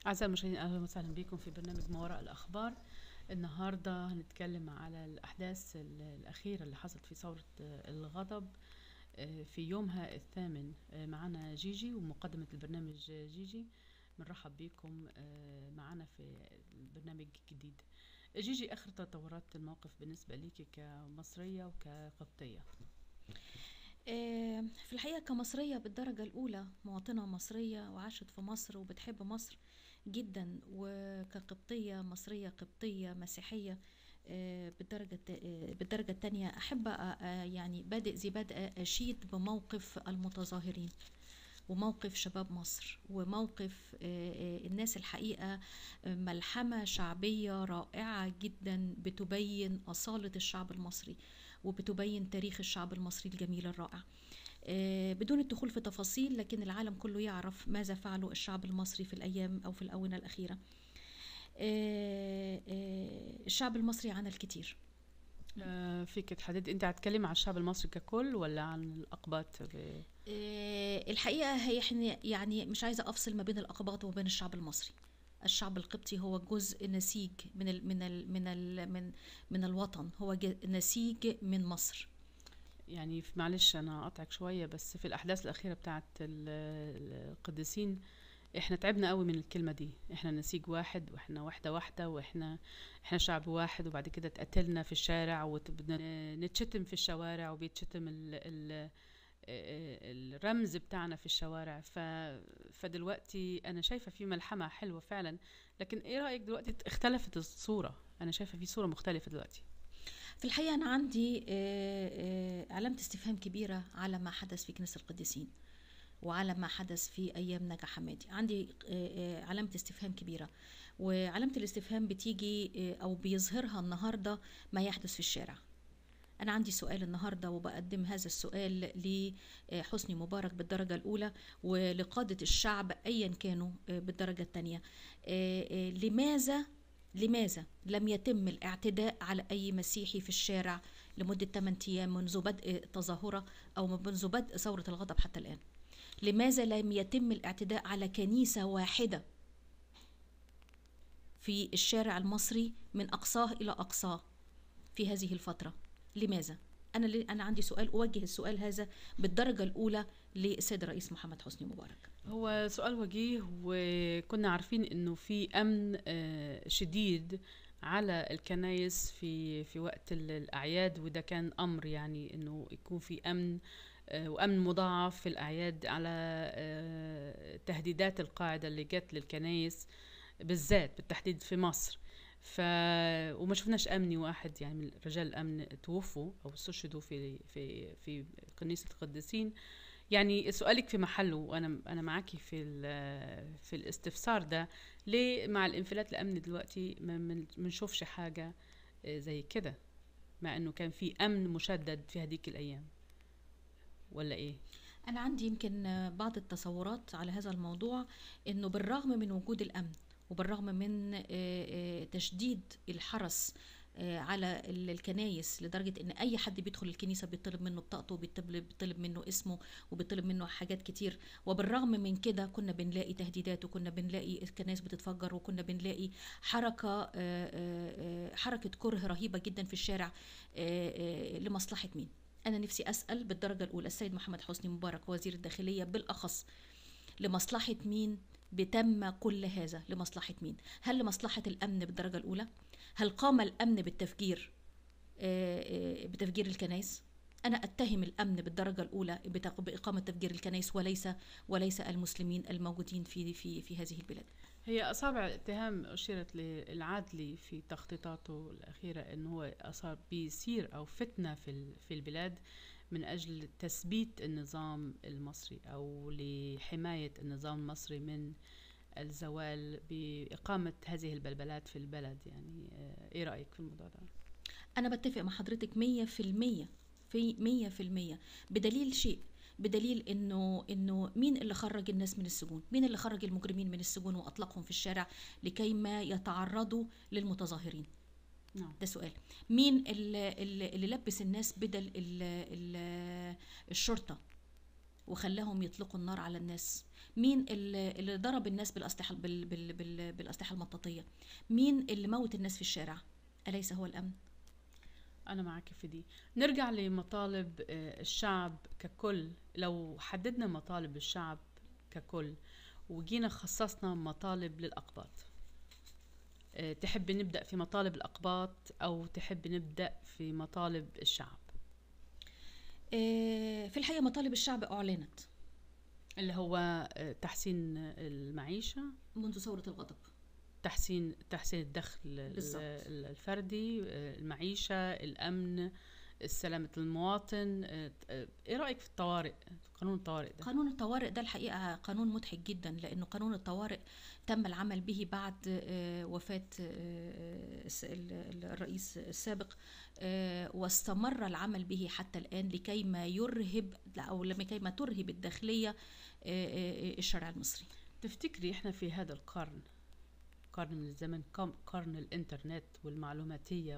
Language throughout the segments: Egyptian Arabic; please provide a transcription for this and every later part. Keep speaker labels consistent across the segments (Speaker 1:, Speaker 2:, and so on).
Speaker 1: أعزائي المشاهدين أهلا وسهلا بكم في برنامج ما وراء الأخبار النهاردة هنتكلم على الأحداث ال- الأخيرة اللي حصلت في ثورة آه، الغضب آه، في يومها الثامن آه، معنا جيجي ومقدمة البرنامج آه، جيجي بنرحب بكم آه، معنا في البرنامج الجديد جيجي آخر تطورات الموقف بالنسبة ليكي كمصرية وكقبطية
Speaker 2: آه، في الحقيقة كمصرية بالدرجة الأولى مواطنة مصرية وعاشت في مصر وبتحب مصر جدا وكقبطية مصرية قبطية مسيحية آه، بالدرجة الت- آه، بالدرجة الثانية أحب أ- أ- يعني بادئ ذي بدء أشيد بموقف المتظاهرين وموقف شباب مصر وموقف آه، آه، الناس الحقيقة آه، ملحمة شعبية رائعة جدا بتبين أصالة الشعب المصري وبتبين تاريخ الشعب المصري الجميل الرائع آه، بدون الدخول في تفاصيل لكن العالم كله يعرف ماذا فعله الشعب المصري في الأيام أو في الآونة الأخيرة آه، آه، الشعب المصري عانى الكثير
Speaker 1: آه، فيك تحدد أنت هتتكلم عن الشعب المصري ككل ولا عن الأقباط ب-
Speaker 2: آه، الحقيقة هي إحنا يعني مش عايزة أفصل ما بين الأقباط وما بين الشعب المصري الشعب القبطي هو جزء نسيج من ال من ال من ال من من الوطن هو ج- نسيج من مصر
Speaker 1: يعني في- معلش انا اقطعك شويه بس في الاحداث الاخيره بتاعت ال- القديسين احنا تعبنا قوي من الكلمه دي احنا نسيج واحد واحنا واحده واحده واحنا احنا شعب واحد وبعد كده اتقتلنا في الشارع ونتشتم في الشوارع وبيتشتم ال ال الرمز بتاعنا في الشوارع ف... فدلوقتي انا شايفه في ملحمه حلوه فعلا لكن ايه رايك دلوقتي اختلفت الصوره انا شايفه في صوره مختلفه دلوقتي
Speaker 2: في الحقيقة أنا عندي آه، آه، علامة استفهام كبيرة على ما حدث في كنيسة القديسين وعلى ما حدث في أيام نجا حمادي عندي آه، آه، علامة استفهام كبيرة وعلامة الاستفهام بتيجي آه، أو بيظهرها النهاردة ما يحدث في الشارع أنا عندي سؤال النهاردة وبقدم هذا السؤال لحسني مبارك بالدرجة الأولى ولقادة الشعب أيا كانوا آه، بالدرجة الثانية آه، آه، لماذا لماذا لم يتم الاعتداء على أي مسيحي في الشارع لمدة 8 أيام منذ بدء تظاهرة أو منذ بدء ثورة الغضب حتى الآن لماذا لم يتم الاعتداء على كنيسة واحدة في الشارع المصري من أقصاه إلى أقصاه في هذه الفترة لماذا؟ أنا لي- أنا عندي سؤال أوجه السؤال هذا بالدرجة الأولى للسيد الرئيس محمد حسني مبارك
Speaker 1: هو سؤال وجيه وكنا عارفين انه في امن آه، شديد على الكنايس في في وقت ال- الاعياد وده كان امر يعني انه يكون في امن آه، وامن مضاعف في الاعياد على آه، تهديدات القاعده اللي جت للكنايس بالذات بالتحديد في مصر ف وما شفناش امني واحد يعني من رجال الامن توفوا او استشهدوا في في في كنيسه القديسين يعني سؤالك في محله وانا انا معاكي في ال- في الاستفسار ده ليه مع الانفلات الامني دلوقتي ما من- منشوفش حاجه آه، زي كده مع انه كان في امن مشدد في هذيك الايام ولا ايه
Speaker 2: أنا عندي يمكن آه، بعض التصورات على هذا الموضوع إنه بالرغم من وجود الأمن وبالرغم من آه، آه، تشديد الحرس آه، على ال- الكنايس لدرجة إن أي حد بيدخل الكنيسة بيطلب منه بطاقته وبيطلب بيطلب منه اسمه وبيطلب منه حاجات كتير وبالرغم من كده كنا بنلاقي تهديدات وكنا بنلاقي الكنايس بتتفجر وكنا بنلاقي حركة آه، آه، آه، حركة كره رهيبة جدا في الشارع آه، آه، لمصلحة مين؟ أنا نفسي أسأل بالدرجة الأولى السيد محمد حسني مبارك وزير الداخلية بالأخص لمصلحة مين بتم كل هذا لمصلحة مين هل لمصلحة الأمن بالدرجة الأولى هل قام الأمن بالتفجير آه، آه، بتفجير الكنائس أنا أتهم الأمن بالدرجة الأولى بتق- بإقامة تفجير الكنائس وليس وليس المسلمين الموجودين في في في هذه البلاد
Speaker 1: هي اصابع اتهام اشيرت للعدلي في تخطيطاته الاخيره انه هو اصاب بيصير او فتنه في ال- في البلاد من اجل تثبيت النظام المصري او لحمايه النظام المصري من الزوال باقامه هذه البلبلات في البلد يعني آه، ايه رايك في الموضوع ده
Speaker 2: أنا بتفق مع حضرتك مية في المية في مية في المية بدليل شيء بدليل انه انه مين اللي خرج الناس من السجون مين اللي خرج المجرمين من السجون واطلقهم في الشارع لكي ما يتعرضوا للمتظاهرين
Speaker 1: نعم
Speaker 2: ده سؤال مين اللي, اللي اللي لبس الناس بدل ال ال الشرطة وخلاهم يطلقوا النار على الناس مين اللي اللي ضرب الناس بالاسلحه بال بال بال بالاسلحه المطاطيه مين اللي موت الناس في الشارع اليس هو الامن
Speaker 1: أنا معك في دي نرجع لمطالب آه، الشعب ككل لو حددنا مطالب الشعب ككل وجينا خصصنا مطالب للأقباط آه، تحب نبدأ في مطالب الأقباط أو تحب نبدأ في مطالب الشعب
Speaker 2: آه، في الحقيقه مطالب الشعب اعلنت
Speaker 1: اللي هو آه، تحسين المعيشة
Speaker 2: منذ ثوره الغضب
Speaker 1: تحسين تحسين الدخل ال-
Speaker 2: بالظبط.
Speaker 1: ال- الفردي آه، المعيشة الأمن سلامة المواطن آه، آه، ايه رأيك في الطوارئ قانون الطوارئ ده
Speaker 2: قانون الطوارئ ده الحقيقة قانون مضحك جدا لأنه قانون الطوارئ تم العمل به بعد آه، وفاة آه، الس- ال- ال- الرئيس السابق آه، واستمر العمل به حتى الآن لكي ما يرهب أو لكي ما ترهب الداخلية آه، آه، الشارع المصري
Speaker 1: تفتكري احنا في هذا القرن قرن من الزمن قم- قرن الانترنت والمعلوماتية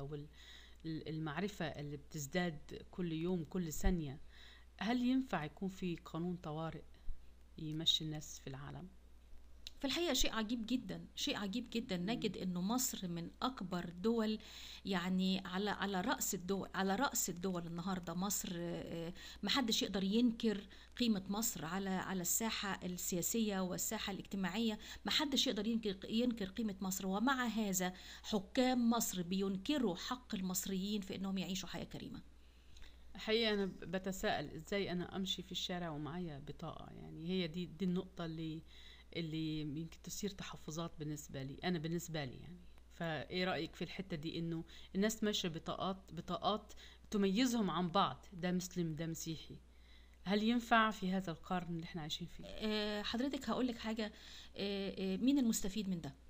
Speaker 1: والمعرفة اللي بتزداد كل يوم كل ثانية هل ينفع يكون في قانون طوارئ يمشي الناس في العالم
Speaker 2: في الحقيقة شيء عجيب جدا شيء عجيب جدا نجد انه مصر من اكبر دول يعني على على راس الدول على راس الدول النهارده مصر آه، محدش يقدر ينكر قيمة مصر على على الساحة السياسية والساحة الاجتماعية محدش يقدر ينكر ينكر قيمة مصر ومع هذا حكام مصر بينكروا حق المصريين في انهم يعيشوا حياة كريمة
Speaker 1: حقيقة أنا بتساءل إزاي أنا أمشي في الشارع ومعايا بطاقة يعني هي دي دي النقطة اللي اللي يمكن تثير تحفظات بالنسبة لي أنا بالنسبة لي يعني فإيه رأيك في الحتة دي إنه الناس ماشية بطاقات بطاقات تميزهم عن بعض ده مسلم ده مسيحي هل ينفع في هذا القرن اللي احنا عايشين فيه؟
Speaker 2: آه، حضرتك هقول لك حاجة آه، آه، مين المستفيد من ده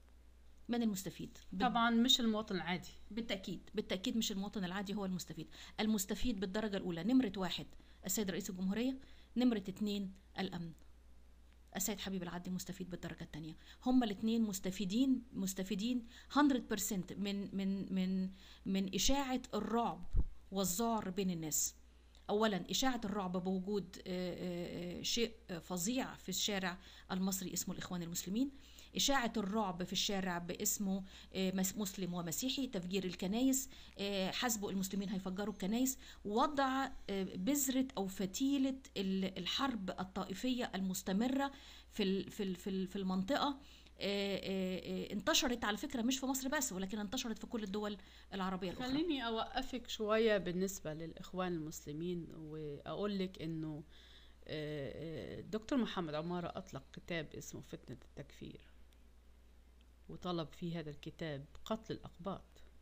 Speaker 2: من المستفيد بال-
Speaker 1: طبعا مش المواطن العادي
Speaker 2: بالتأكيد بالتأكيد مش المواطن العادي هو المستفيد المستفيد بالدرجة الأولى نمرة واحد السيد رئيس الجمهورية نمرة اتنين الأمن السيد حبيب العدلي مستفيد بالدرجة الثانية هما الاثنين مستفيدين مستفيدين 100% من من من من إشاعة الرعب والذعر بين الناس اولا اشاعه الرعب بوجود آه، آه، آه، شيء آه، فظيع في الشارع المصري اسمه الاخوان المسلمين اشاعه الرعب في الشارع باسمه آه، مس- مسلم ومسيحي تفجير الكنايس آه، حسبوا المسلمين هيفجروا الكنايس وضع آه، بذره او فتيله ال- الحرب الطائفيه المستمره في ال- في ال- في ال- في المنطقه آه، آه، آه، انتشرت على فكره مش في مصر بس ولكن انتشرت في كل الدول العربيه الاخرى
Speaker 1: خليني أوقفك شوية بالنسبة للإخوان المسلمين وأقول لك إنه آه، آه، الدكتور محمد عمارة أطلق كتاب اسمه فتنة التكفير وطلب في هذا الكتاب قتل الأقباط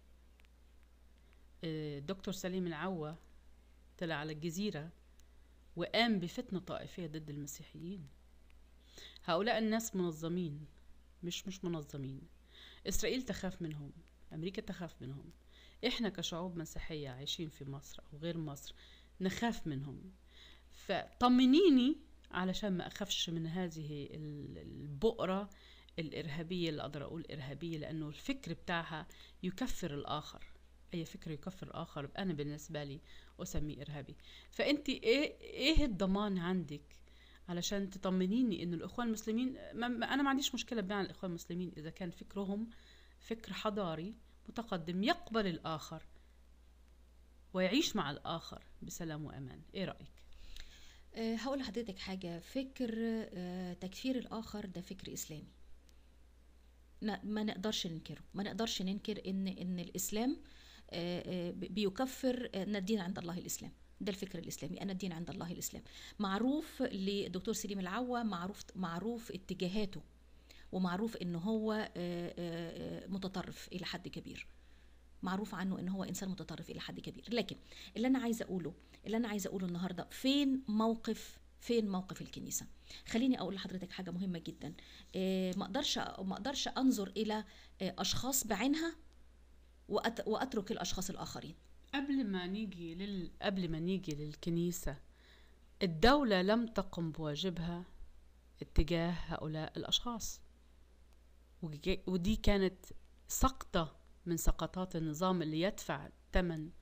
Speaker 1: آه، الدكتور سليم العوة طلع على الجزيرة وقام بفتنة طائفية ضد المسيحيين هؤلاء الناس منظمين مش مش منظمين إسرائيل تخاف منهم أمريكا تخاف منهم إحنا كشعوب مسيحية عايشين في مصر أو غير مصر نخاف منهم فطمنيني علشان ما أخافش من هذه ال- البؤرة الإرهابية اللي أقدر أقول إرهابية لأنه الفكر بتاعها يكفر الآخر أي فكر يكفر الآخر أنا بالنسبة لي أسميه إرهابي فأنت إيه, إيه الضمان عندك علشان تطمنيني إنه الإخوان المسلمين ما ما- أنا ما عنديش مشكلة بمعنى الإخوان المسلمين إذا كان فكرهم فكر حضاري متقدم يقبل الآخر ويعيش مع الآخر بسلام وأمان إيه رأيك؟
Speaker 2: أه، هقول لحضرتك حاجة فكر أه، تكفير الآخر ده فكر إسلامي ن- ما نقدرش ننكره ما نقدرش ننكر إن إن الإسلام أه، أه، بي- بيكفر أه، أن الدين عند الله الإسلام ده الفكر الإسلامي أن الدين عند الله الإسلام معروف للدكتور سليم العوة معروف معروف اتجاهاته ومعروف إن هو أه، أه، أه، متطرف إلى حد كبير معروف عنه ان هو انسان متطرف الى حد كبير لكن اللي انا عايزه اقوله اللي انا عايزه اقوله النهارده فين موقف فين موقف الكنيسه خليني اقول لحضرتك حاجه مهمه جدا آه، ما اقدرش ما اقدرش انظر الى آه، اشخاص بعينها وأت- واترك الاشخاص الاخرين
Speaker 1: قبل ما نيجي لل... قبل ما نيجي للكنيسة الدولة لم تقم بواجبها اتجاه هؤلاء الأشخاص وج- ودي كانت سقطة من سقطات النظام اللي يدفع ثمن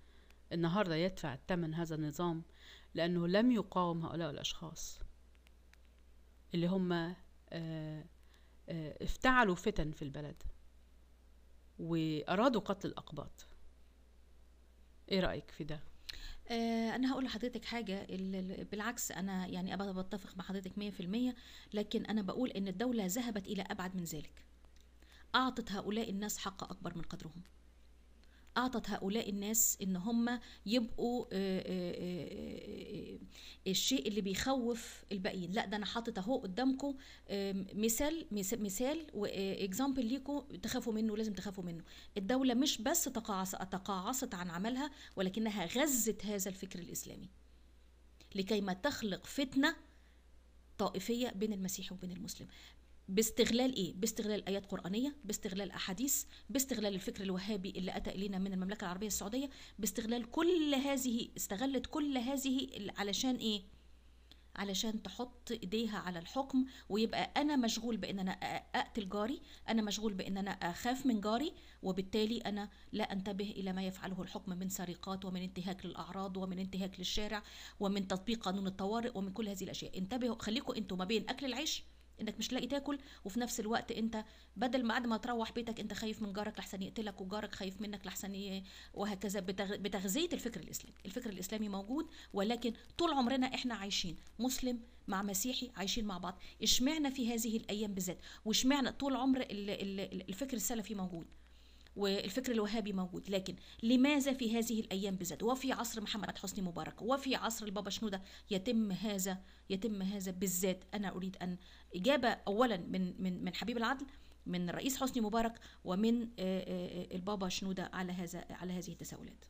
Speaker 1: النهاردة يدفع الثمن هذا النظام لأنه لم يقاوم هؤلاء الأشخاص اللي هم آه، آه، افتعلوا فتن في البلد وأرادوا قتل الأقباط ايه رأيك في ده؟
Speaker 2: آه، انا هقول لحضرتك حاجه بالعكس انا يعني ابدا بتفق مع حضرتك 100% لكن انا بقول ان الدوله ذهبت الى ابعد من ذلك اعطت هؤلاء الناس حق اكبر من قدرهم اعطت هؤلاء الناس ان هم يبقوا آه، آه، آه، الشيء اللي بيخوف الباقيين لا ده انا حاطط اهو قدامكم مثال مثال واكزامبل ليكم تخافوا منه لازم تخافوا منه الدوله مش بس تقاعست عن عملها ولكنها غزت هذا الفكر الاسلامي لكي ما تخلق فتنه طائفيه بين المسيحي وبين المسلم باستغلال ايه باستغلال ايات قرانيه باستغلال احاديث باستغلال الفكر الوهابي اللي اتى الينا من المملكه العربيه السعوديه باستغلال كل هذه استغلت كل هذه علشان ايه علشان تحط ايديها على الحكم ويبقى انا مشغول بان انا اقتل جاري انا مشغول بان انا اخاف من جاري وبالتالي انا لا انتبه الى ما يفعله الحكم من سرقات ومن انتهاك للاعراض ومن انتهاك للشارع ومن تطبيق قانون الطوارئ ومن كل هذه الاشياء انتبهوا خليكم انتوا ما بين اكل العيش انك مش لاقي تاكل وفي نفس الوقت انت بدل ما بعد ما تروح بيتك انت خايف من جارك لحسن يقتلك وجارك خايف منك لحسن وهكذا بتغذيه الفكر الاسلامي الفكر الاسلامي موجود ولكن طول عمرنا احنا عايشين مسلم مع مسيحي عايشين مع بعض اشمعنا في هذه الايام بالذات واشمعنا طول عمر الفكر السلفي موجود والفكر الوهابي موجود لكن لماذا في هذه الايام بالذات وفي عصر محمد حسني مبارك وفي عصر البابا شنوده يتم هذا يتم هذا بالذات انا اريد ان اجابه اولا من من من حبيب العدل من الرئيس حسني مبارك ومن آه، آه، البابا شنوده على هذا على هذه التساؤلات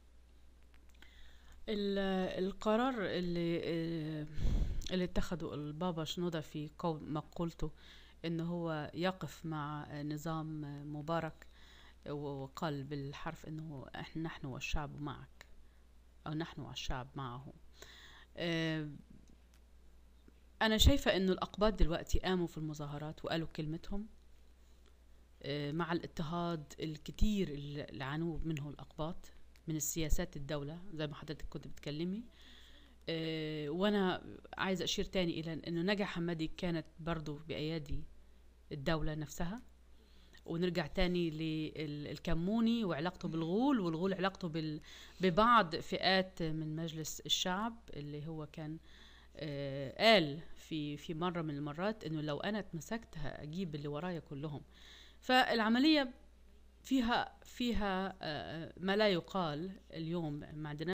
Speaker 1: القرار اللي آه، اللي اتخذه البابا شنوده في مقولته انه هو يقف مع نظام مبارك وقال بالحرف انه احنا نحن والشعب معك او نحن والشعب معه آه، انا شايفة انه الاقباط دلوقتي قاموا في المظاهرات وقالوا كلمتهم آه، مع الاضطهاد الكتير اللي عانوه منه الاقباط من السياسات الدولة زي ما حضرتك كنت بتكلمي آه، وانا عايزة اشير تاني الى انه نجا حمادي كانت برضو بايادي الدولة نفسها ونرجع تاني للكموني وعلاقته بالغول والغول علاقته ببعض فئات من مجلس الشعب اللي هو كان آه قال في في مره من المرات انه لو انا اتمسكت اجيب اللي ورايا كلهم فالعمليه فيها فيها آه ما لا يقال اليوم ما عندناش